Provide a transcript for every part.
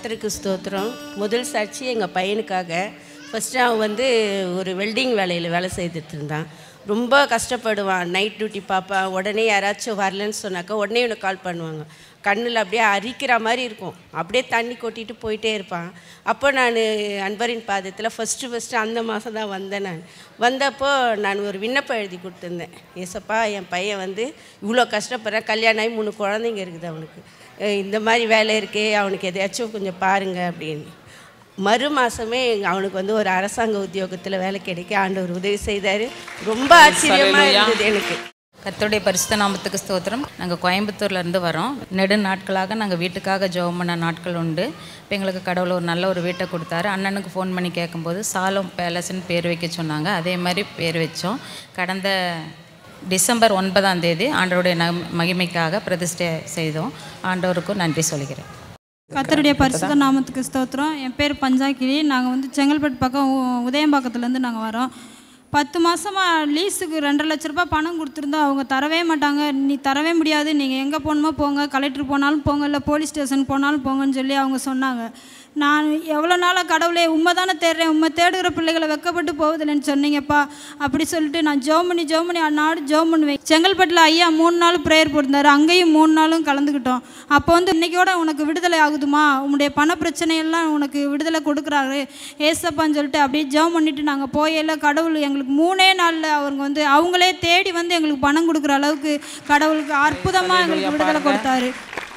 கர்த்தருக்கு ஸ்தோத்திரம் முதல் சாட்சி எங்கள் பையனுக்காக ஃபஸ்ட்டு அவன் வந்து ஒரு வெல்டிங் வேலையில் வேலை செய்துட்டு இருந்தான் ரொம்ப கஷ்டப்படுவான் நைட் டியூட்டி பார்ப்பான் உடனே யாராச்சும் வரலன்னு சொன்னாக்கா உடனே இவனுக்கு கால் பண்ணுவாங்க கண்ணில் அப்படியே அரிக்கிற மாதிரி இருக்கும் அப்படியே தண்ணி கொட்டிட்டு போயிட்டே இருப்பான் அப்போ நான் அன்பரின் பாதத்தில் ஃபஸ்ட்டு ஃபஸ்ட்டு அந்த மாதம் தான் வந்தேன் நான் வந்தப்போ நான் ஒரு விண்ணப்பம் எழுதி கொடுத்துருந்தேன் ஏசப்பா என் பையன் வந்து இவ்வளோ கஷ்டப்படுறேன் கல்யாணம் ஆகி மூணு குழந்தைங்க இருக்குது அவனுக்கு அஹ் இந்த மாதிரி வேலை இருக்கே அவனுக்கு எதையாச்சும் கொஞ்சம் பாருங்க அப்படின்னு மறு மாதமே அவனுக்கு வந்து ஒரு அரசாங்க உத்தியோகத்தில் வேலை கிடைக்க ஆண்டவர் உதவி செய்தார் ரொம்ப ஆச்சரியமாக இருந்தது எனக்கு கர்த்தருடைய பரிசுத்த நாமத்துக்கு ஸ்தோத்திரம் நாங்கள் கோயம்புத்தூர்ல இருந்து வரோம் நெடு நாட்களாக நாங்கள் வீட்டுக்காக ஜெபம் பண்ண நாட்கள் உண்டு இப்போ எங்களுக்கு கடவுள் ஒரு நல்ல ஒரு வீட்டை கொடுத்தாரு அண்ணனுக்கு ஃபோன் பண்ணி கேட்கும்போது சாலம் பேலஸ்ன்னு பேர் வைக்க சொன்னாங்க அதே மாதிரி பேர் வச்சோம் கடந்த டிசம்பர் ஒன்பதாம் தேதி ஆண்டவருடைய நம் மகிமைக்காக பிரதிஷ்டை செய்தோம் ஆண்டவருக்கும் நன்றி சொல்கிறேன் கத்தருடைய பரிசுத்த நாமத்துக்கு ஸ்தோத்திரம் என் பேர் பஞ்சாக்கிளி நாங்கள் வந்து செங்கல்பட்டு பக்கம் உ- உதயம்பாக்கத்துலேருந்து நாங்கள் வரோம் பத்து மாதமாக லீஸுக்கு ரெண்டரை லட்ச ரூபாய் பணம் கொடுத்துருந்தோம் அவங்க தரவே மாட்டாங்க நீ தரவே முடியாது நீங்கள் எங்கே போகணுமோ போங்க கலெக்டர் போனாலும் போங்க இல்லை போலீஸ் ஸ்டேஷன் போனாலும் போங்கன்னு சொல்லி அவங்க சொன்னாங்க நான் எவ்வளோ நாளாக கடவுளே உண்மை தானே தேடுறேன் உண்மை தேடுகிற பிள்ளைகளை வெக்கப்பட்டு போகுதில்லைன்னு சொன்னீங்கப்பா அப்படி சொல்லிட்டு நான் ஜோம் பண்ணி ஜோம் பண்ணி நாடு ஜோம் பண்ணுவேன் செங்கல்பட்டில் ஐயா மூணு நாள் ப்ரேயர் போட்டிருந்தாரு அங்கேயும் மூணு நாளும் கலந்துக்கிட்டோம் அப்போ வந்து இன்னைக்கோட உனக்கு விடுதலை ஆகுதுமா உன்னுடைய பண பிரச்சனையெல்லாம் உனக்கு விடுதலை கொடுக்குறாரு ஏசப்பான்னு சொல்லிட்டு அப்படியே ஜெபம் பண்ணிட்டு நாங்கள் போயல கடவுள் எங்களுக்கு மூணே நாளில் அவங்க வந்து அவங்களே தேடி வந்து எங்களுக்கு பணம் கொடுக்குற அளவுக்கு கடவுளுக்கு அற்புதமாக எங்களுக்கு விடுதலை கொடுத்தாரு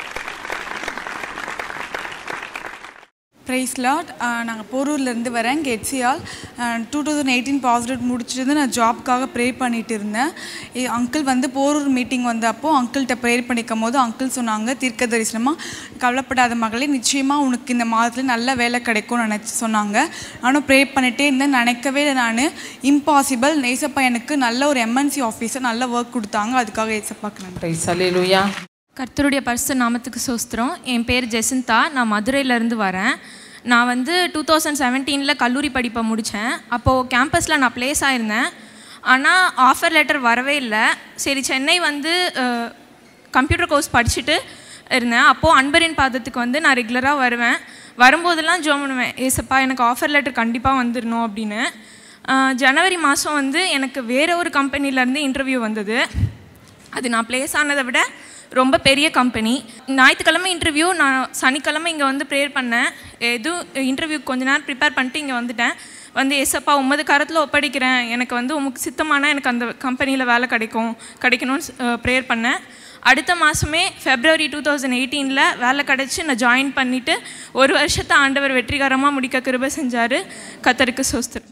ப்ரைஸ் லாட் நாங்கள் போரூர்லேருந்து வரேன் கெட்சியால் டூ தௌசண்ட் எயிட்டீன் பாசிட்டிவ் முடிச்சிட்டு நான் ஜாப்க்காக ப்ரே பண்ணிட்டு இருந்தேன் அங்கிள் வந்து போரூர் மீட்டிங் வந்தப்போ அங்கிள்கிட்ட ப்ரேயர் பண்ணிக்கும் போது அங்கிள் சொன்னாங்க தீர்க்க தரிசனமாக கவலைப்படாத மகளே நிச்சயமாக உனக்கு இந்த மாதத்தில் நல்ல வேலை கிடைக்கும்னு நினச்சி சொன்னாங்க நானும் ப்ரே பண்ணிகிட்டே இருந்தேன் நினைக்கவே இல்லை நான் இம்பாசிபிள் நேசப்பா எனக்கு நல்ல ஒரு எம்என்சி ஆஃபீஸர் நல்ல ஒர்க் கொடுத்தாங்க அதுக்காக ஏசப்பாக்கு நன்றி பிரைஸ் அல்லேலூயா கர்த்தருடைய பரிசு நாமத்துக்கு சோஸ்திரம் என் பேர் ஜெசிந்தா நான் மதுரையிலேருந்து வரேன் நான் வந்து டூ தௌசண்ட் செவன்டீனில் கல்லூரி படிப்பை முடித்தேன் அப்போது கேம்பஸில் நான் ப்ளேஸ் ஆயிருந்தேன் ஆனால் ஆஃபர் லெட்டர் வரவே இல்லை சரி சென்னை வந்து கம்ப்யூட்டர் கோர்ஸ் படிச்சுட்டு இருந்தேன் அப்போது அன்பரின் பாதத்துக்கு வந்து நான் ரெகுலராக வருவேன் வரும்போதெல்லாம் ஜோம் பண்ணுவேன் ஏசப்பா எனக்கு ஆஃபர் லெட்டர் கண்டிப்பாக வந்துடணும் அப்படின்னு அஹ், ஜனவரி மாதம் வந்து எனக்கு வேறு ஒரு கம்பெனிலேருந்து இன்டர்வியூ வந்தது அது நான் ப்ளேஸ் ஆனதை விட ரொம்ப பெரிய கம்பெனி ஞாயிற்றுக்கிழமை இன்டர்வியூ நான் சனிக்கிழமை இங்கே வந்து ப்ரேயர் பண்ணேன் எதுவும் இன்டர்வியூ கொஞ்ச நேரம் ப்ரிப்பேர் பண்ணிட்டு இங்கே வந்துட்டேன் வந்து ஏசப்பா உமது கரத்தில் ஒப்படைக்கிறேன் எனக்கு வந்து உமக்கு சித்தமான எனக்கு அந்த கம்பெனியில் வேலை கிடைக்கும் கிடைக்கணும்னு ப்ரேயர் பண்ணேன் அடுத்த மாதமே ஃபெப்ரவரி டூ தௌசண்ட் எயிட்டீனில் வேலை கிடச்சி நான் ஜாயின் பண்ணிவிட்டு ஒரு வருஷத்தை ஆண்டவர் வெற்றிகரமாக முடிக்க கிருபை செஞ்சார் கத்தருக்கு சோஸ்திரம்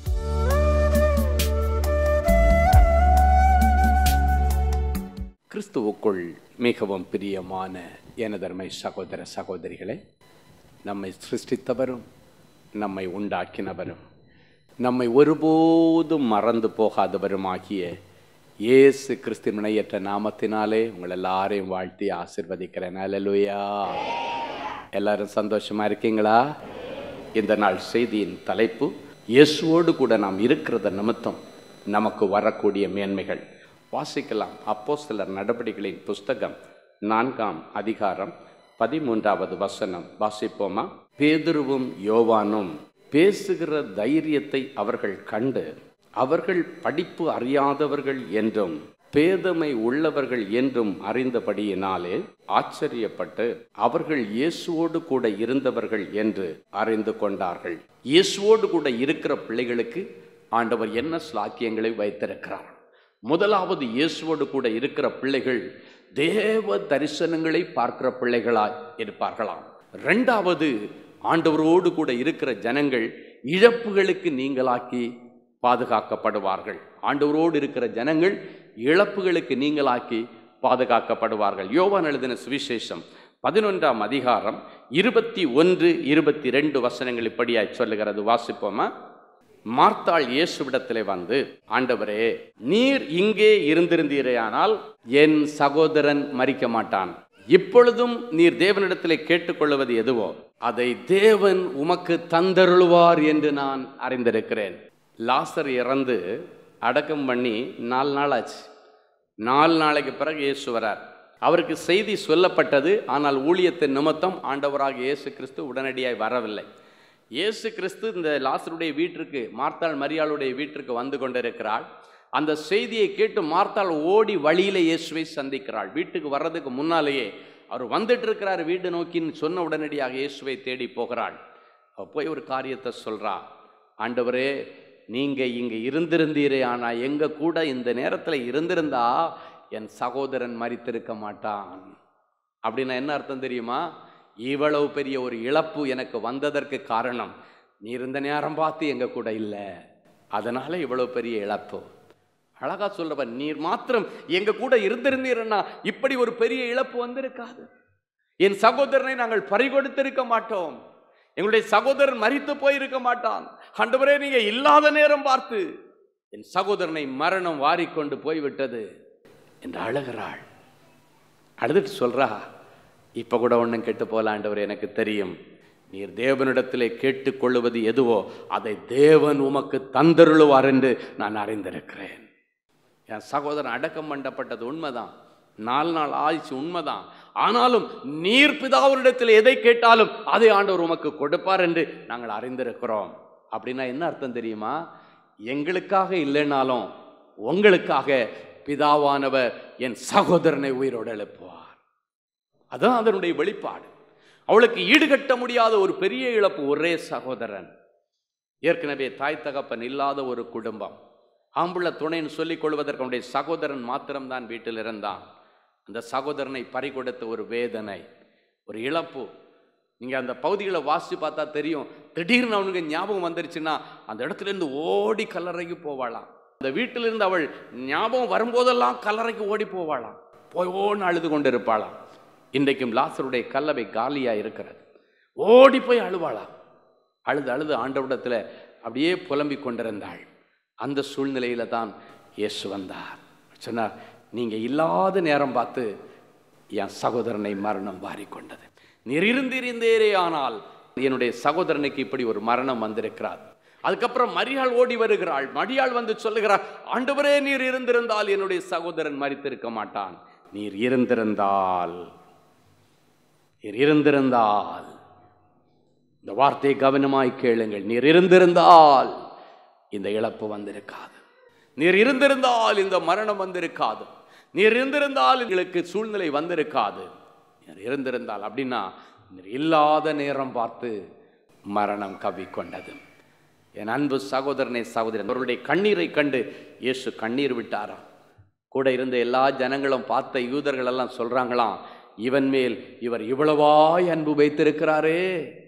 கிறிஸ்துவுக்குள் மிகவும் பிரியமான எனதர்மை சகோதர சகோதரிகளே நம்மை சிருஷ்டித்தவரும் நம்மை உண்டாக்கினவரும் நம்மை ஒருபோதும் மறந்து போகாதவருமாகிய இயேசு கிறிஸ்து இணையற்ற நாமத்தினாலே உங்கள் எல்லாரையும் வாழ்த்தி ஆசிர்வதிக்கிறேன் அல்லேலூயா எல்லாரும் சந்தோஷமா இருக்கீங்களா இந்த நாள் செய்தியின் தலைப்பு இயேசுவோடு கூட நாம் இருக்கிறத நிமித்தம் நமக்கு வரக்கூடிய மேன்மைகள் வாசிக்கலாம் அப்போஸ்தலர் நடபடிகளின் புஸ்தகம் நான்காம் அதிகாரம் பதிமூன்றாவது வசனம் வாசிப்போமா பேதுருவும் யோவானும் பேசுகிற தைரியத்தை அவர்கள் கண்டு அவர்கள் படிப்பு அறியாதவர்கள் என்றும் பேதமை உள்ளவர்கள் என்றும் அறிந்தபடியினாலே ஆச்சரியப்பட்டு அவர்கள் இயேசுவோடு கூட இருந்தவர்கள் என்று அறிந்து கொண்டார்கள் இயேசுவோடு கூட இருக்கிற பிள்ளைகளுக்கு ஆண்டவர் என்ன ஸ்லாக்கியங்களை வைத்திருக்கிறார் முதலாவது இயேசுவோடு கூட இருக்கிற பிள்ளைகள் தேவ தரிசனங்களை பார்க்கிற பிள்ளைகளாய் இருப்பார்களாம் ரெண்டாவது ஆண்டவரோடு கூட இருக்கிற ஜனங்கள் இழப்புகளுக்கு நீங்களாக்கி பாதுகாக்கப்படுவார்கள் ஆண்டவரோடு இருக்கிற ஜனங்கள் இழப்புகளுக்கு நீங்களாக்கி பாதுகாக்கப்படுவார்கள் யோவான் எழுதின சுவிசேஷம் பதினொன்றாம் அதிகாரம் இருபத்தி ஒன்று இருபத்தி ரெண்டு வசனங்கள் இப்படியாய் சொல்லுகிறது வாசிப்போமா மார்த்தாள் இயேசுவிடத்திலே வந்து ஆண்டவரே நீர் இங்கே இருந்திருந்தீரேயானால் என் சகோதரன் மறிக்க மாட்டான் இப்பொழுதும் நீர் தேவனிடத்திலே கேட்டுக்கொள்வது எதுவோ அதை தேவன் உமக்கு தந்தருளுவார் என்று நான் அறிந்திருக்கிறேன் லாசர் இறந்து அடக்கம் பண்ணி நாலு நாள் ஆச்சு நாலு நாளைக்கு பிறகு இயேசு வரார் அவருக்கு செய்தி சொல்லப்பட்டது ஆனால் ஊழியத்தின் நிமித்தம் ஆண்டவராக இயேசு கிறிஸ்து உடனடியாய் வரவில்லை இயேசு கிறிஸ்து இந்த லாசருடைய வீட்டிற்கு மார்த்தாள் மரியாளுடைய வீட்டிற்கு வந்து கொண்டிருக்கிறாள் அந்த செய்தியை கேட்டு மார்த்தாள் ஓடி வழியில இயேசுவை சந்திக்கிறாள் வீட்டுக்கு வர்றதுக்கு முன்னாலேயே அவர் வந்துட்டு இருக்கிறார் வீடு நோக்கின்னு சொன்ன உடனடியாக இயேசுவை தேடி போகிறாள் அவ போய் ஒரு காரியத்தை சொல்றா ஆண்டவரே நீங்க இங்க இருந்திருந்தீரே ஆனா எங்க கூட இந்த நேரத்துல இருந்திருந்தா என் சகோதரன் மரித்திருக்க மாட்டான் அப்படின்னா என்ன அர்த்தம் தெரியுமா இவ்வளவு பெரிய ஒரு இழப்பு எனக்கு வந்ததற்கு காரணம் நீ இருந்த நேரம் பார்த்து எங்க கூட இல்லை அதனால இவ்வளவு பெரிய இழப்பு அழகா சொல்றவ நீர் மாத்திரம் எங்க கூட இருந்திருந்தீரன்னா இப்படி ஒரு பெரிய இழப்பு வந்திருக்காது என் சகோதரனை நாங்கள் பறிகொடுத்திருக்க மாட்டோம் எங்களுடைய சகோதரன் மரித்து போயிருக்க மாட்டான் ஆண்டவரே நீங்க இல்லாத நேரம் பார்த்து என் சகோதரனை மரணம் வாரிக்கொண்டு போய்விட்டது என்று அழுகிறாள் அழுதுட்டு சொல்றா இப்ப கூட ஒன்றும் கெட்டு போல ஆண்டவர் எனக்கு தெரியும் நீர் தேவனிடத்திலே கேட்டுக்கொள்ளுவது எதுவோ அதை தேவன் உமக்கு தந்தருளுவார் என்று நான் அறிந்திருக்கிறேன் என் சகோதரன் அடக்கம் பண்ணப்பட்டது உண்மைதான் நாலு நாள் ஆயிடுச்சு உண்மைதான் ஆனாலும் நீர் பிதாவரிடத்தில் எதை கேட்டாலும் அதை ஆண்டவர் உமக்கு கொடுப்பார் என்று நாங்கள் அறிந்திருக்கிறோம் அப்படின்னா என்ன அர்த்தம் தெரியுமா எங்களுக்காக இல்லைனாலும் உங்களுக்காக பிதாவானவர் என் சகோதரனை உயிரோடு எழுப்புவார் அதான் அதனுடைய வெளிப்பாடு அவளுக்கு ஈடுகட்ட முடியாத ஒரு பெரிய இழப்பு ஒரே சகோதரன் ஏற்கனவே தாய் தகப்பன் இல்லாத ஒரு குடும்பம் ஆம்புள்ள துணைன்னு சொல்லிக் கொள்வதற்கு அவனுடைய சகோதரன் மாத்திரம்தான் வீட்டில் இருந்தான் அந்த சகோதரனை பறிகொடுத்த ஒரு வேதனை ஒரு இழப்பு நீங்கள் அந்த பகுதிகளை வாசித்து பார்த்தா தெரியும் திடீர்னு அவனுக்கு ஞாபகம் வந்துருச்சுன்னா அந்த இடத்துல இருந்து ஓடி கல்லறைக்கு போவாளாம் அந்த வீட்டிலிருந்து அவள் ஞாபகம் வரும்போதெல்லாம் கல்லறைக்கு ஓடி போவாளாம் போய் ஓன்னு அழுது கொண்டு இருப்பாளாம் இன்றைக்கும் லாசருடைய கல்லவை காலியா இருக்கிறது ஓடி போய் அழுவாளாம் அழுது அழுது ஆண்டவிடத்தில் அப்படியே புலம்பிக் கொண்டிருந்தாள் அந்த சூழ்நிலையில தான் இயேசு வந்தார் சொன்னார் நீங்க இல்லாத நேரம் பார்த்து என் சகோதரனை மரணம் வாரிக்கொண்டது நீர் இருந்திருந்தேரே ஆனால் என்னுடைய சகோதரனுக்கு இப்படி ஒரு மரணம் வந்திருக்கிறார் அதுக்கப்புறம் மரியாள் ஓடி வருகிறாள் மரியாள் வந்து சொல்லுகிறார் ஆண்டவரே நீர் இருந்திருந்தால் என்னுடைய சகோதரன் மரித்திருக்க மாட்டான் நீர் இருந்திருந்தால் நீர் இருந்திருந்தால் இந்த வார்த்தையை கவனமாய் கேளுங்கள் நீர் இருந்திருந்தால் இந்த இழப்பு வந்திருக்காது நீர் இருந்திருந்தால் இந்த மரணம் வந்திருக்காது நீர் இருந்திருந்தால் எங்களுக்கு சூழ்நிலை வந்திருக்காது நீர் இருந்திருந்தால் அப்படின்னா நீர் இல்லாத நேரம் பார்த்து மரணம் கவ்விக்கொண்டது என் அன்பு சகோதரனை சகோதரன் அவருடைய கண்ணீரை கண்டு இயேசு கண்ணீர் விட்டாராம் கூட இருந்த எல்லா ஜனங்களும் பார்த்த யூதர்கள் எல்லாம் சொல்றாங்களாம் இவன் மேல் இவர் இவ்வளவாய் அன்பு வைத்திருக்கிறாரே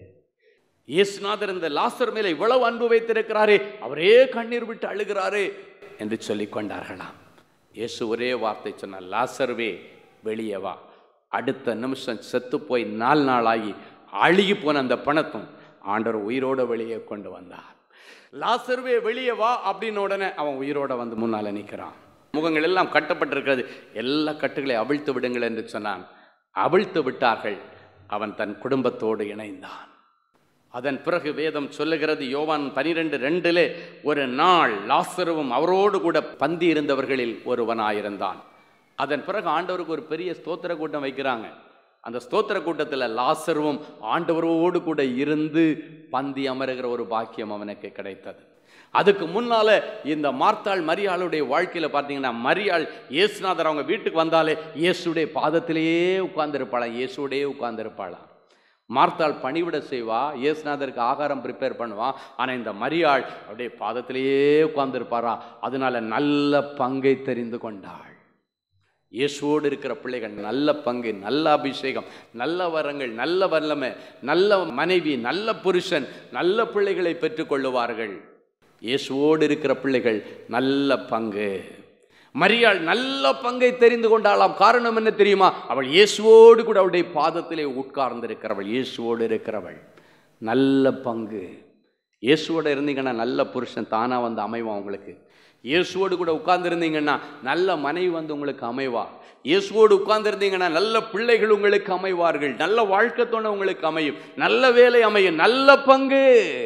இயேசுநாதர் இந்த லாசர் மேல இவ்வளவு அன்பு வைத்திருக்கிறாரே அவரே கண்ணீர் விட்டு அழுகிறாரே என்று சொல்லிக் கொண்டார்களாம் இயேசு ஒரே வார்த்தை சொன்னார் லாசர்வே வெளியே வா அடுத்த நிமிஷம் செத்து போய் நாலு நாளாகி அழுகி போன அந்த பணத்தும் ஆண்டவர் உயிரோட வெளியே கொண்டு வந்தார் லாசர்வே வெளியே வா அப்படின்னு உடனே அவன் உயிரோட வந்து முன்னால நிற்கிறான் முகங்கள் எல்லாம் கட்டப்பட்டிருக்கிறது எல்லா கட்டுகளை அவிழ்த்து விடுங்கள் என்று சொன்னான் அவிழ்த்து விட்டார்கள் அவன் தன் குடும்பத்தோடு இணைந்தான் அதன் பிறகு வேதம் சொல்லுகிறது யோவான் பனிரெண்டு ரெண்டிலே ஒரு நாள் லாசருவும் அவரோடு கூட பந்தி இருந்தவர்களில் ஒருவனாயிருந்தான் அதன் பிறகு ஆண்டவருக்கு ஒரு பெரிய ஸ்தோத்திர கூட்டம் வைக்கிறாங்க அந்த ஸ்தோத்திர கூட்டத்தில் லாசருவும் ஆண்டவரோடு கூட இருந்து பந்தி அமருகிற ஒரு பாக்கியம் அவனுக்கு கிடைத்தது அதுக்கு முன்னால இந்த மார்த்தாள் மரியாளுடைய வாழ்க்கையில பார்த்தீங்கன்னா மரியாள் இயேசுநாதர் அவங்க வீட்டுக்கு வந்தாலே இயேசுடைய பாதத்திலேயே உட்கார்ந்திருப்பாளாம் இயேசுடையே உட்கார்ந்திருப்பாளாம் மார்த்தாள் பணிவிட செய்வா இயேசுநாதருக்கு ஆகாரம் ப்ரிப்பேர் பண்ணுவா ஆனால் இந்த மரியாள் அப்படியே பாதத்திலேயே உட்கார்ந்திருப்பாரா அதனால நல்ல பங்கை தெரிந்து கொண்டாள் இயேசுவோடு இருக்கிற பிள்ளைகள் நல்ல பங்கு நல்ல அபிஷேகம் நல்ல வரங்கள் நல்ல வல்லமை நல்ல மனைவி நல்ல புருஷன் நல்ல பிள்ளைகளை பெற்றுக்கொள்ளுவார்கள் இயேசுவோடு இருக்கிற பிள்ளைகள் நல்ல பங்கு மரியாள் நல்ல பங்கை தெரிந்து கொண்டாளாம் காரணம் என்ன தெரியுமா அவள் இயேசுவோடு கூட அவளுடைய பாதத்திலே உட்கார்ந்திருக்கிறவள் இயேசுவோடு இருக்கிறவள் நல்ல பங்கு இயேசுவோட இருந்தீங்கன்னா நல்ல புருஷன் தானா வந்து அமைவான் உங்களுக்கு இயேசுவோடு கூட உட்கார்ந்துருந்தீங்கன்னா நல்ல மனைவி வந்து உங்களுக்கு அமைவா இயேசுவோடு உட்கார்ந்துருந்தீங்கன்னா நல்ல பிள்ளைகள் உங்களுக்கு அமைவார்கள் நல்ல வாழ்க்கை துணை உங்களுக்கு அமையும் நல்ல வேலை அமையும் நல்ல பங்கு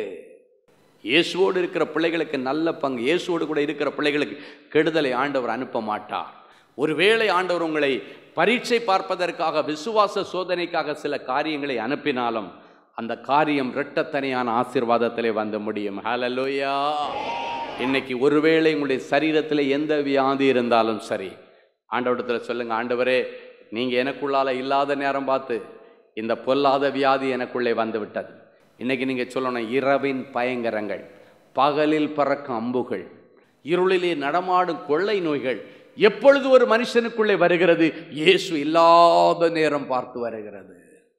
இயேசுவோடு இருக்கிற பிள்ளைகளுக்கு நல்ல பங்கு இயேசுவோடு கூட இருக்கிற பிள்ளைகளுக்கு கெடுதலை ஆண்டவர் அனுப்ப மாட்டார் ஒருவேளை ஆண்டவர் உங்களை பரீட்சை பார்ப்பதற்காக விசுவாச சோதனைக்காக சில காரியங்களை அனுப்பினாலும் அந்த காரியம் இரட்டத்தனையான ஆசீர்வாதத்திலே வந்து முடியும் ஹalleluya இன்னைக்கு ஒருவேளை உங்களுடைய சரீரத்தில் எந்த வியாதி இருந்தாலும் சரி ஆண்டவரிடத்தில் சொல்லுங்க ஆண்டவரே நீங்க எனக்குள்ளால இல்லாத நேரம் பார்த்து இந்த பொல்லாத வியாதி எனக்குள்ளே வந்து விட்டது இன்னைக்கு நீங்க சொல்லணும் இரவின் பயங்கரங்கள் பகலில் பறக்கும் அம்புகள் இருளிலே நடமாடும் கொள்ளை நோய்கள் எப்பொழுது ஒரு மனுஷனுக்குள்ளே வருகிறது இயேசு இல்லாத நேரம் பார்த்து வருகிறது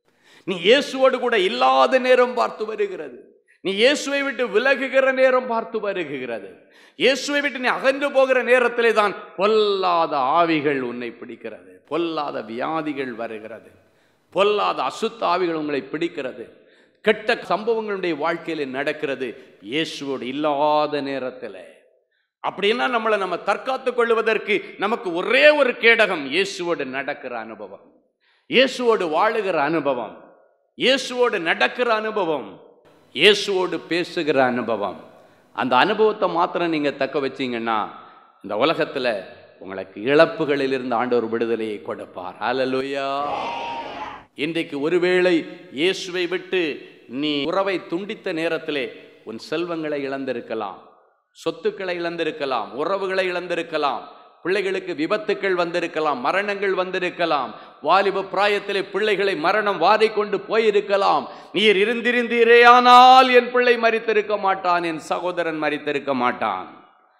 நீ இயேசுவோடு கூட இல்லாத நேரம் பார்த்து வருகிறது நீ இயேசுவை விட்டு விலகுகிற நேரம் பார்த்து வருகிறது இயேசுவை விட்டு நீ அகன்று போகிற நேரத்திலே தான் பொல்லாத ஆவிகள் உன்னை பிடிக்கிறது பொல்லாத வியாதிகள் வருகிறது பொல்லாத அசுத்த ஆவிகள் உங்களை பிடிக்கிறது கெட்ட சம்பவங்களுடைய வாழ்க்கையில் நடக்கிறது இயேசுவோடு இல்லாத நேரத்தில் அப்படின்னா நம்மளை நம்ம தற்காத்து கொள்வதற்கு நமக்கு ஒரே ஒரு கேடகம் இயேசுவோடு நடக்கிற அனுபவம் இயேசுவோடு வாழுகிற அனுபவம் இயேசுவோடு நடக்கிற அனுபவம் இயேசுவோடு பேசுகிற அனுபவம் அந்த அனுபவத்தை மாத்திரம் நீங்கள் தக்க வச்சீங்கன்னா இந்த உலகத்தில் உங்களுக்கு இழப்புகளிலிருந்து ஆண்டவர் விடுதலையை கொடுப்பார் ஹalleluya இன்றைக்கு ஒருவேளை இயேசுவை விட்டு நீ உறவை துண்டித்த நேரத்திலே உன் செல்வங்களை இழந்திருக்கலாம் சொத்துக்களை இழந்திருக்கலாம் உறவுகளை இழந்திருக்கலாம் பிள்ளைகளுக்கு விபத்துக்கள் வந்திருக்கலாம் மரணங்கள் வந்திருக்கலாம் வாலிப பிராயத்திலே பிள்ளைகளை மரணம் வாரிக்கொண்டு போயிருக்கலாம் நீர் இருந்திருந்தீரேயானால் என் பிள்ளை மறித்திருக்க மாட்டான் என் சகோதரன் மறித்திருக்க மாட்டான்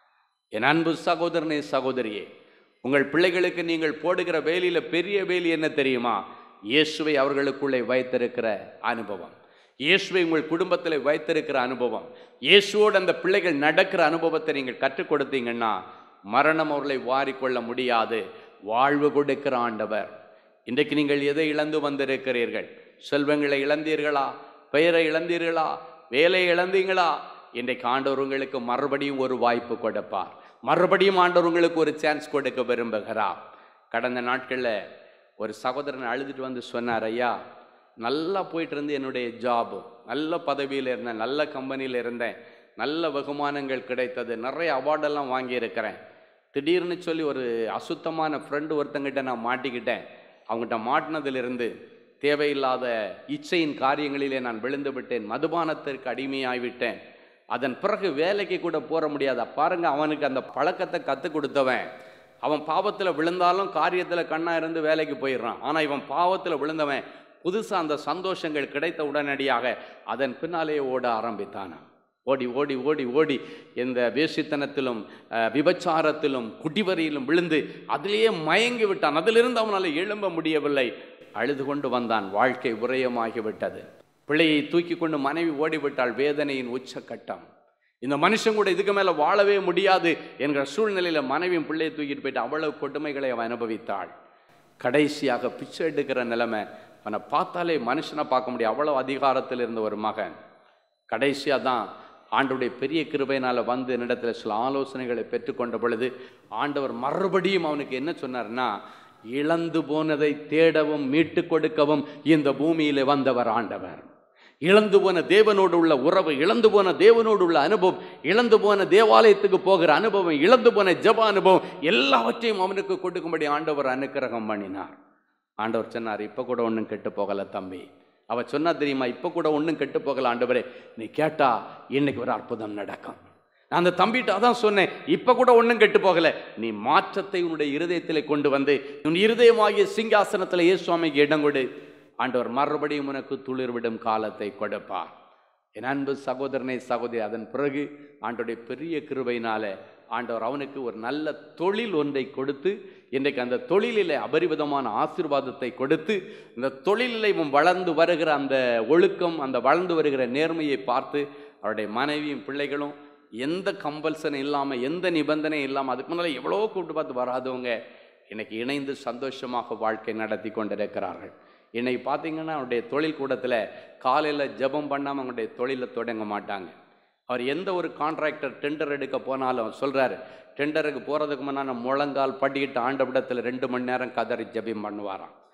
என் அன்பு சகோதரனே சகோதரியே உங்கள் பிள்ளைகளுக்கு நீங்கள் போடுகிற வேலியில பெரிய வேலி என்ன தெரியுமா இயேசுவை அவர்களுக்குள்ளே வைத்திருக்கிற அனுபவம் இயேசுவை உங்கள் குடும்பத்தில் வைத்திருக்கிற அனுபவம் இயேசுவோடு அந்த பிள்ளைகள் நடக்கிற அனுபவத்தை நீங்கள் கற்றுக் கொடுத்தீங்கன்னா மரணம் அவர்களை வாரிக்கொள்ள முடியாது வாழ்வு கொடுக்கிற ஆண்டவர் இன்றைக்கு நீங்கள் எதை இழந்து வந்திருக்கிறீர்கள் செல்வங்களை இழந்தீர்களா பெயரை இழந்தீர்களா வேலையை இழந்தீங்களா இன்றைக்கு ஆண்டவர் உங்களுக்கு மறுபடியும் ஒரு வாய்ப்பு கொடுப்பார் மறுபடியும் ஆண்டவர் உங்களுக்கு ஒரு சான்ஸ் கொடுக்க விரும்புகிறார் கடந்த நாட்களில் ஒரு சகோதரன் அழுதுட்டு வந்து சொன்னார் ஐயா நல்லா போயிட்டு இருந்து என்னுடைய ஜாப் நல்ல பதவியில் இருந்தேன் நல்ல கம்பெனியில் இருந்தேன் நல்ல வெகுமானங்கள் கிடைத்தது நிறைய அவார்டெல்லாம் வாங்கியிருக்கிறேன் திடீர்னு சொல்லி ஒரு அசுத்தமான ஃப்ரெண்டு ஒருத்தங்கிட்ட நான் மாட்டிக்கிட்டேன் அவங்ககிட்ட மாட்டினதிலிருந்து தேவையில்லாத இச்சையின் காரியங்களிலே நான் விழுந்து விட்டேன் மதுபானத்திற்கு அடிமையாகிவிட்டேன் அதன் பிறகு வேலைக்கு கூட போற முடியாத பாருங்க அவனுக்கு அந்த பழக்கத்தை கற்றுக் கொடுத்தவன் அவன் பாவத்தில் விழுந்தாலும் காரியத்தில் கண்ணா இருந்து வேலைக்கு போயிடுறான் ஆனால் இவன் பாவத்தில் விழுந்தவன் புதுசாக அந்த சந்தோஷங்கள் கிடைத்த உடனடியாக அதன் பின்னாலே ஓட ஆரம்பித்தானான் ஓடி ஓடி ஓடி ஓடி இந்த வேசித்தனத்திலும் அஹ், விபச்சாரத்திலும் குடிவரியிலும் விழுந்து அதிலேயே மயங்கி விட்டான் அதிலிருந்து அவனால் எழும்ப முடியவில்லை அழுது கொண்டு வந்தான் வாழ்க்கை உரையமாகிவிட்டது பிள்ளையை தூக்கி கொண்டு மனைவி ஓடிவிட்டாள் வேதனையின் உச்சக்கட்டம் இந்த மனுஷன் கூட இதுக்கு மேலே வாழவே முடியாது என்கிற சூழ்நிலையில் மனைவியும் பிள்ளையை தூக்கிட்டு போயிட்டு அவ்வளவு கொடுமைகளை அவன் அனுபவித்தாள் கடைசியாக பிச்சை எடுக்கிற நிலைமை அவனை பார்த்தாலே மனுஷனை பார்க்க முடியும் அவ்வளோ அதிகாரத்தில் இருந்த ஒரு மகன் கடைசியாக தான் ஆண்டவருடைய பெரிய கிருபையினால் வந்து என்னிடத்தில் சில ஆலோசனைகளை பெற்றுக்கொண்ட பொழுது ஆண்டவர் மறுபடியும் அவனுக்கு என்ன சொன்னார்னா இழந்து போனதை தேடவும் மீட்டு கொடுக்கவும் இந்த பூமியிலே வந்தவர் ஆண்டவர் இழந்து போன தேவனோடு உள்ள உறவு இழந்து போன தேவனோடு உள்ள அனுபவம் இழந்து போன தேவாலயத்துக்கு போகிற அனுபவம் இழந்து போன ஜப அனுபவம் எல்லாவற்றையும் அவனுக்கு கொடுக்கும்படி ஆண்டவர் அனுக்கிரகம் பண்ணினார் ஆண்டவர் சொன்னார் இப்போ கூட ஒன்றும் கெட்டு போகல தம்பி அவ சொன்னா தெரியுமா இப்போ கூட ஒன்றும் கெட்டு போகல ஆண்டவரே நீ கேட்டா இன்னைக்கு ஒரு அற்புதம் நடக்கும் நான் அந்த தம்பிகிட்ட அதான் சொன்னேன் இப்போ கூட ஒன்றும் கெட்டு போகல நீ மாற்றத்தை உன்னுடைய இருதயத்தில் கொண்டு வந்து உன் இருதயமாகிய சிங்காசனத்தில் இயேசுவாமிக்கு இடம் கொடு ஆண்டவர் மறுபடியும் உனக்கு துளிர்விடும் காலத்தை கொடுப்பார் என் அன்பு சகோதரனை சகோதரி அதன் பிறகு ஆண்டோடைய பெரிய கிருபையினால ஆண்டவர் அவனுக்கு ஒரு நல்ல தொழில் ஒன்றை கொடுத்து இன்றைக்கு அந்த தொழிலில் அபரிவிதமான ஆசீர்வாதத்தை கொடுத்து இந்த தொழிலில் இவன் வளர்ந்து வருகிற அந்த ஒழுக்கம் அந்த வளர்ந்து வருகிற நேர்மையை பார்த்து அவருடைய மனைவியும் பிள்ளைகளும் எந்த கம்பல்சன் இல்லாமல் எந்த நிபந்தனை இல்லாமல் அதுக்கு முன்னால் எவ்வளோ கூப்பிட்டு பார்த்து வராதவங்க இன்னைக்கு இணைந்து சந்தோஷமாக வாழ்க்கை நடத்தி கொண்டிருக்கிறார்கள் இன்னைக்கு பார்த்தீங்கன்னா அவருடைய தொழில் கூடத்தில் காலையில் ஜெபம் பண்ணாமல் அவங்களுடைய தொழிலை தொடங்க மாட்டாங்க அவர் எந்த ஒரு கான்ட்ராக்டர் டெண்டர் எடுக்க போனாலும் சொல்கிறாரு டெண்டருக்கு போகிறதுக்கு முன்னால் முழங்கால் படிக்கிட்டு ஆண்டவிடத்தில் ரெண்டு மணி நேரம் கதறி ஜெபம் பண்ணுவாராம்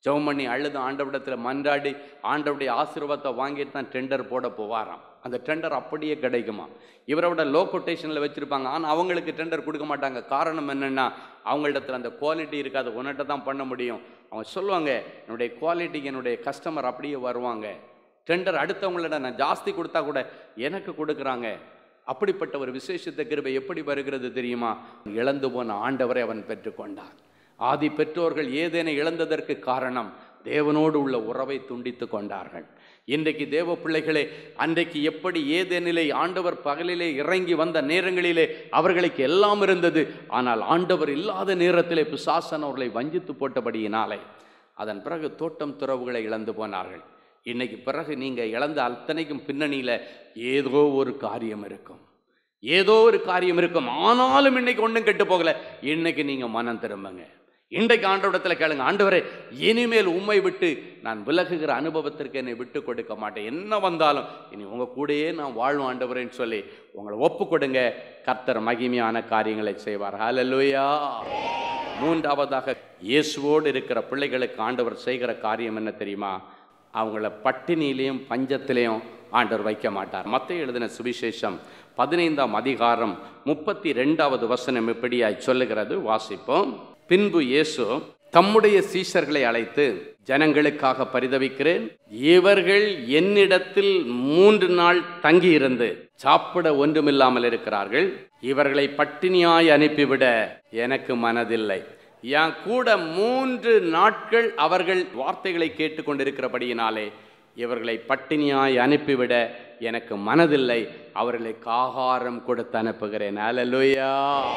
ஜெபம் பண்ணி அழுது ஆண்டவிடத்தில் மன்றாடி ஆண்டவுடைய ஆசீர்வாதத்தை வாங்கிட்டு தான் டெண்டர் போட போவாராம் அந்த டெண்டர் அப்படியே கிடைக்குமா இவரோட லோ கொட்டேஷனில் வச்சுருப்பாங்க ஆனால் அவங்களுக்கு டெண்டர் கொடுக்க மாட்டாங்க காரணம் என்னென்னா அவங்களிடத்துல அந்த குவாலிட்டி இருக்காது உன்னிட்ட தான் பண்ண முடியும் அவங்க சொல்லுவாங்க என்னுடைய குவாலிட்டிக்கு என்னுடைய கஸ்டமர் அப்படியே வருவாங்க டெண்டர் அடுத்தவங்களோட நான் ஜாஸ்தி கொடுத்தா கூட எனக்கு கொடுக்குறாங்க அப்படிப்பட்ட ஒரு விசேஷத்த கிருபை எப்படி வருகிறது தெரியுமா இழந்து போன ஆண்டவரை அவன் பெற்றுக்கொண்டான் ஆதி பெற்றோர்கள் ஏதேனை இழந்ததற்கு காரணம் தேவனோடு உள்ள உறவை துண்டித்து கொண்டார்கள் இன்றைக்கு தேவ பிள்ளைகளே அன்றைக்கு எப்படி ஏதேனிலே ஆண்டவர் பகலிலே இறங்கி வந்த நேரங்களிலே அவர்களுக்கு எல்லாம் இருந்தது ஆனால் ஆண்டவர் இல்லாத நேரத்திலே பிசாசன் அவர்களை வஞ்சித்து போட்டபடியினாலே அதன் பிறகு தோட்டம் துறவுகளை இழந்து போனார்கள் இன்னைக்கு பிறகு நீங்கள் இழந்த அத்தனைக்கும் பின்னணியில் ஏதோ ஒரு காரியம் இருக்கும் ஏதோ ஒரு காரியம் இருக்கும் ஆனாலும் இன்னைக்கு ஒன்றும் கெட்டு போகல இன்னைக்கு நீங்கள் மனம் திரும்புங்க இன்றைக்கு ஆண்டவரிடத்தில் கேளுங்க ஆண்டவரே இனிமேல் உம்மை விட்டு நான் விலகுகிற அனுபவத்திற்கு என்னை விட்டு கொடுக்க மாட்டேன் என்ன வந்தாலும் இனி உங்கள் கூடயே நான் வாழும் ஆண்டவரேன்னு சொல்லி உங்களை ஒப்பு கொடுங்க கர்த்தர் மகிமையான காரியங்களை செய்வார் ஹalleluya மூன்றாவதாக இயேசுவோடு இருக்கிற பிள்ளைகளுக்கு ஆண்டவர் செய்கிற காரியம் என்ன தெரியுமா அவங்கள பட்டினியிலையும் பஞ்சத்திலையும் ஆண்டவர் வைக்க மாட்டார் மத்திய எழுதின சுவிசேஷம் பதினைந்தாம் அதிகாரம் முப்பத்தி ரெண்டாவது வசனம் இப்படியாய் சொல்லுகிறது வாசிப்போம் பின்பு இயேசு தம்முடைய சீஷர்களை அழைத்து ஜனங்களுக்காக பரிதவிக்கிறேன் இவர்கள் என்னிடத்தில் மூன்று நாள் தங்கியிருந்து சாப்பிட ஒன்றுமில்லாமல் இருக்கிறார்கள் இவர்களை பட்டினியாய் அனுப்பிவிட எனக்கு மனதில்லை என் கூட மூன்று நாட்கள் அவர்கள் வார்த்தைகளை கேட்டுக்கொண்டிருக்கிறபடியினாலே இவர்களை பட்டினியாய் அனுப்பிவிட எனக்கு மனதில்லை அவர்களுக்கு ஆகாரம் கொடுத்து அனுப்புகிறேன் அல்லேலூயா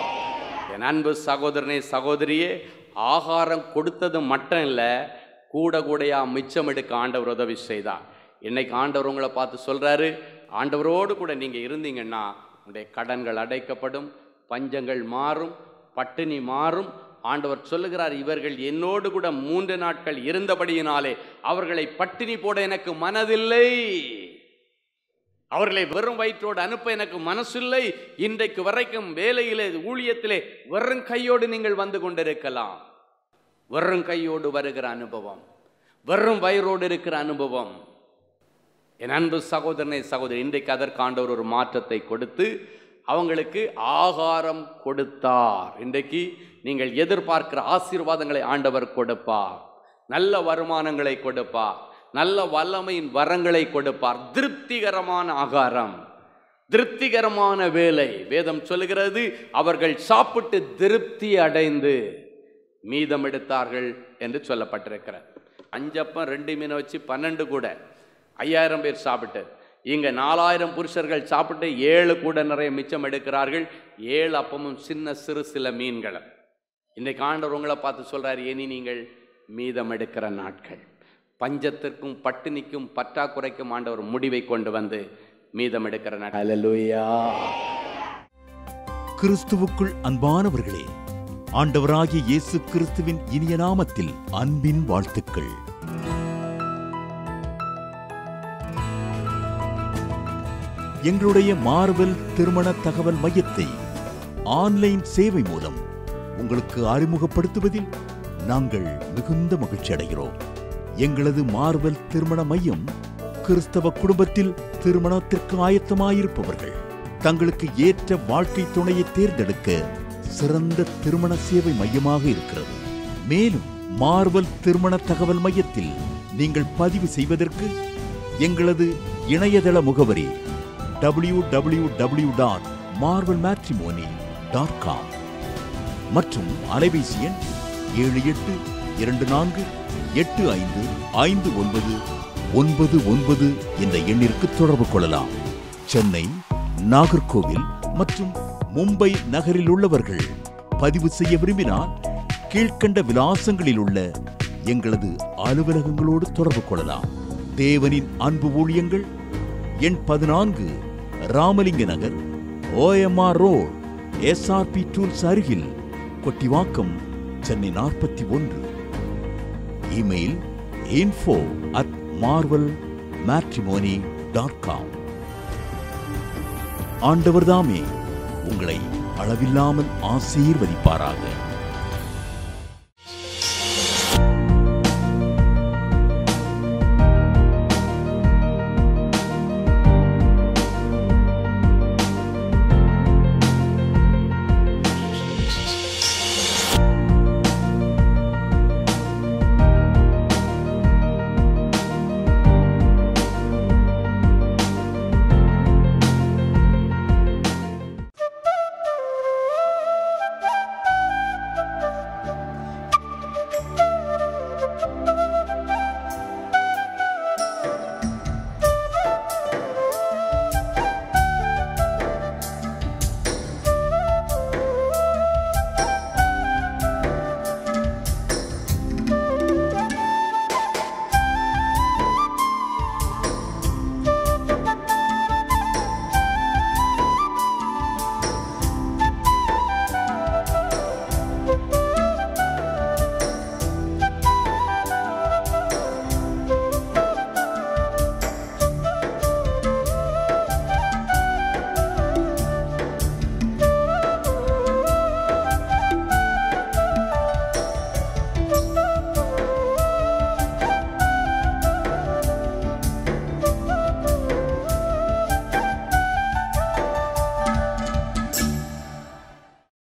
என் அன்பு சகோதரனே சகோதரியே ஆகாரம் கொடுத்தது மட்டும் இல்லை கூட கூடையா மிச்சம் எடுக்க ஆண்டவர் உதவி செய்தார் இன்னைக்கு ஆண்டவர் உங்களை பார்த்து சொல்றாரு ஆண்டவரோடு கூட நீங்க இருந்தீங்கன்னா உங்களுடைய கடன்கள் அடைக்கப்படும் பஞ்சங்கள் மாறும் பட்டினி மாறும் ஆண்டவர் சொல்லுகிறார் இவர்கள் என்னோடு கூட மூன்று நாட்கள் இருந்தபடியினாலே அவர்களை பட்டினி போட எனக்கு மனதில்லை அவர்களை வெறும் வயிற்றோடு அனுப்ப எனக்கு மனசில்லை இன்றைக்கு வரைக்கும் வேலையிலே ஊழியத்திலே வெறும் கையோடு நீங்கள் வந்து கொண்டிருக்கலாம் வெறும் கையோடு வருகிற அனுபவம் வெறும் வயிறோடு இருக்கிற அனுபவம் என் அன்பு சகோதரனை சகோதரி இன்றைக்கு அதற்கு ஆண்டவர் ஒரு மாற்றத்தை கொடுத்து அவங்களுக்கு ஆகாரம் கொடுத்தார் இன்றைக்கு நீங்கள் எதிர்பார்க்கிற ஆசீர்வாதங்களை ஆண்டவர் கொடுப்பார் நல்ல வருமானங்களை கொடுப்பார் நல்ல வல்லமையின் வரங்களை கொடுப்பார் திருப்திகரமான ஆகாரம் திருப்திகரமான வேலை வேதம் சொல்லுகிறது அவர்கள் சாப்பிட்டு திருப்தி அடைந்து மீதம் எடுத்தார்கள் என்று சொல்லப்பட்டிருக்கிறது அஞ்சப்பம் ரெண்டு மீனை வச்சு பன்னெண்டு கூட ஐயாயிரம் பேர் சாப்பிட்டு இங்க நாலாயிரம் புருஷர்கள் சாப்பிட்டு ஏழு கூட நிறைய மிச்சம் எடுக்கிறார்கள் ஏழு அப்பமும் சின்ன சிறு சில மீன்களை இன்னைக்கு ஆண்டவர் உங்களை பார்த்து சொல்றாரு இனி நீங்கள் மீதம் எடுக்கிற நாட்கள் பஞ்சத்திற்கும் பட்டினிக்கும் பற்றாக்குறைக்கும் ஆண்டவர் முடிவை கொண்டு வந்து மீதம் எடுக்கிற நாட்கள் அல்லேலூயா கிறிஸ்துவுக்குள் அன்பானவர்களே ஆண்டவராகிய இயேசு கிறிஸ்துவின் இனிய நாமத்தில் அன்பின் வாழ்த்துக்கள் எங்களுடைய மார்வெல் திருமண தகவல் மையத்தை ஆன்லைன் சேவை மூலம் உங்களுக்கு அறிமுகப்படுத்துவதில் நாங்கள் மிகுந்த மகிழ்ச்சி அடைகிறோம் எங்களது மார்வெல் திருமண மையம் கிறிஸ்தவ குடும்பத்தில் திருமணத்திற்கு ஆயத்தமாயிருப்பவர்கள் தங்களுக்கு ஏற்ற வாழ்க்கை துணையை தேர்ந்தெடுக்க சிறந்த திருமண சேவை மையமாக இருக்கிறது மேலும் மார்வல் திருமண தகவல் மையத்தில் நீங்கள் பதிவு செய்வதற்கு எங்களது இணையதள முகவரி W W W dot Marvel matrimony dot com மற்றும் அலைபேசி எண் ஏழு எட்டு இரண்டு நான்கு எட்டு ஐந்து ஐந்து ஒன்பது ஒன்பது ஒன்பது என்ற எண்ணிற்கு தொடர்பு கொள்ளலாம் சென்னை நாகர்கோவில் மற்றும் மும்பை நகரில் உள்ளவர்கள் பதிவு செய்ய விரும்பினால் கீழ்க்கண்ட விலாசங்களில் உள்ள எங்களது அலுவலகங்களோடு தொடர்பு கொள்ளலாம் தேவனின் அன்பு ஊழியங்கள் எண் பதினான்கு Ramalinga Nagar OMR road SRP tools அருகில் கொட்டிவாக்கம் சென்னை நாற்பத்தி ஒன்று email info at Marvel matrimony dot com ஆண்டவர்தாமே உங்களை அளவில்லாமல் ஆசீர்வதிப்பாராக